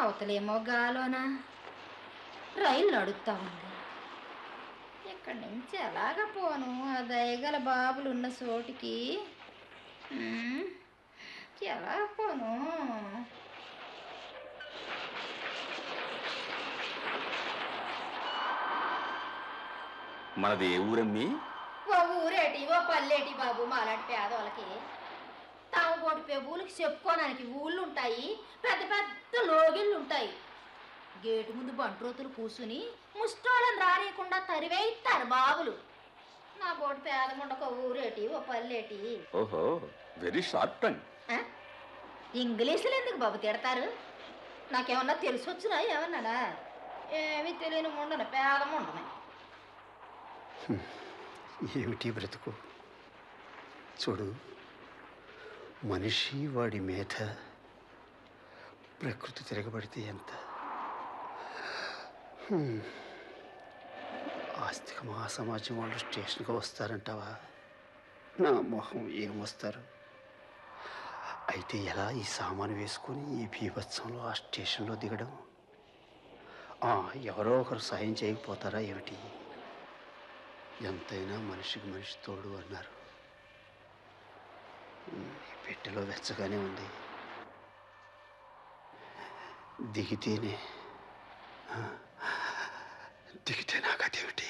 అవతలేమో గాలోన రైలు నడుస్తా ఉంది ఇక్కడి నుంచి ఎలాగ పోను ఆ దయగల బాబులు ఉన్న చోటికి ఉమ్, ఎలా పోను మనది ఏ ఊరమ్మి ఓ ఊరేటి ఓ పల్లెటి బాబు మాలాంటి పేదవాళ్ళకి తాము పోటీ పెబులకి చెప్పుకోవడానికి ఊళ్ళు ఉంటాయి పెద్ద పెద్ద లోగిళ్ళు ఉంటాయి గేటు ముందు బంట్రోతులు కూర్చుని ముష్టోళ్ళని రానియకుండా తరివేయిస్తారు బాబులు నా పోటీ పేదముండక ఊరేటి ఓ పల్లెటి ఓహో వెరీ షార్ట్ టంగ్ ఆ? ఇంగ్లీషులు ఎందుకు బాబు తిడతారు నాకేమన్నా తెలిసి వచ్చినా ఏమన్నానా ఏమీ తెలియని ఉండను పేదముండను ఏమిటి బ్రతుకు చూడు మనిషి వాడి మేధ ప్రకృతి తిరగబడితే ఎంత హ్మ్. ఆస్తిక మహాసమాజం వాళ్ళు స్టేషన్కి వస్తారంటావా నా మొహం ఏం వస్తారు అయితే ఎలా ఈ సామాను వేసుకొని ఈ బీభత్సంలో ఆ స్టేషన్లో దిగడం ఆ, ఎవరో ఒకరు సాయం చేయకపోతారా ఏమిటి ఎంతైనా మనిషికి మనిషి తోడు అన్నారు ఉమ్, ఈ పెట్టెలో వెచ్చగానే ఉంది దిగితేనే ఆ, దిగితే నాకు అదేమిటి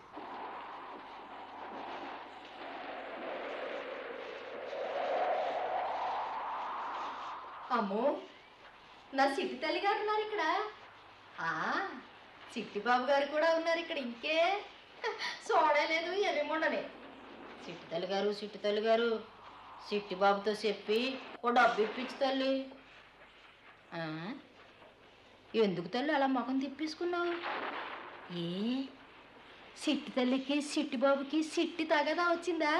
అమ్మో నా సిట్టి తల్లి గారు ఉన్నారు ఇక్కడ ఆ, చిట్టి బాబు గారు కూడా ఉన్నారు ఇక్కడ ఇంకే చూడలేదు ఎర్రిముండని చిట్టి తల్లి గారు చిట్టి తల్లి గారు చిట్టి బాబుతో చెప్పి ఓ డబ్బు ఇప్పించు తల్లి ఆ, ఎందుకు తల్లి అలా ముఖం తిప్పేసుకున్నావు ఏ సిట్టి తల్లికి సిట్టి బాబుకి సిట్టి తగదా వచ్చిందా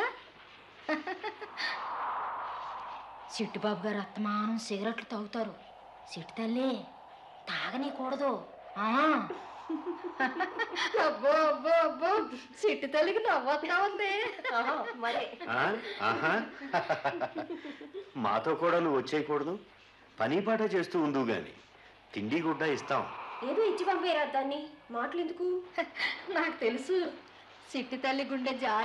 సిట్టి బాబు గారు అత్తమానం సిగరెట్లు తాగుతారు సిట్టి తల్లి తాగనీకూడదు ఆ. అబ్బో అబ్బో అబ్బో సిట్టి తల్లికి నవ్వొస్తా ఉంది మరి ఆహా మాతో కూడా నువ్వు వచ్చేయకూడదు పని పాట చేస్తూ ఉండు గాని తిండి గుడ్డ ఇస్తాం ఏదో ఇచ్చి పంపేరా దాన్ని మాటలు ఎందుకు నాకు తెలుసు సిట్టి తల్లి గుండె జాలి